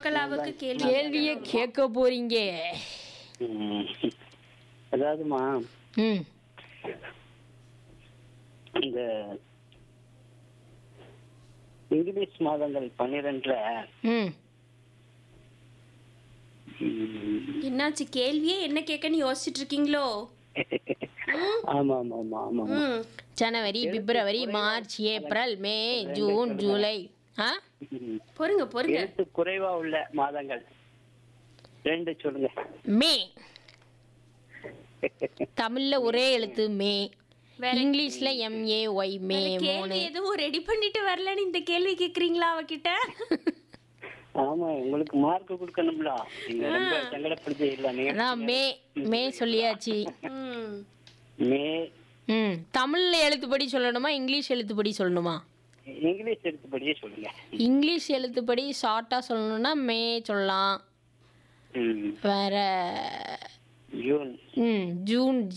சகுந்தலாவுக்கு கேள்வி கேள்வியை கேட்க போறீங்க ம். அதாவதுமா ம் இந்த இங்கிலீஷ் மாதங்கள் பன்னிரெண்டுல ம் ம், என்னாச்சு கேள்வியே என்ன கேட்கன்னு யோசிச்சுட்டு இருக்கீங்களோ ஆமா ஆமா ஆமா ஆமா ம் ஜனவரி பிப்ரவரி மார்ச் ஏப்ரல் மே ஜூன் ஜூலை ஆ ம். பொறுங்க பொறுங்க எழுத்து குறைவா உள்ள மாதங்கள் ரெண்டு சொல்லுங்க மே தமிழ்ல ஒரே எழுத்து மே வேற இங்கிலீஷ்ல எம்ஏ ஒய் மே வேற மூணு கேள்வி எதுவும் ரெடி பண்ணிட்டு வரலன்னு இந்த கேள்வி கேக்குறீங்களா அவகிட்ட ஆமா உங்களுக்கு மார்க் கொடுக்கணும்ல நீங்க ரொம்ப சங்கடப்படுத்தி இல்ல நீங்க அதான் மே மே சொல்லியாச்சு ம் மே ம் தமிழ்ல எழுத்துப்படி சொல்லணுமா இங்கிலீஷ் எழுத்துப்படி சொல்லணுமா இங்கிலீஷ் எழுத்துப்படியே சொல்லுங்க இங்கிலீஷ் எழுத்துப்படி ஷார்ட்டாக சொல்லணும்னா மே சொல்லலாம் ம். வேற ஜூன் ம் ஜூன்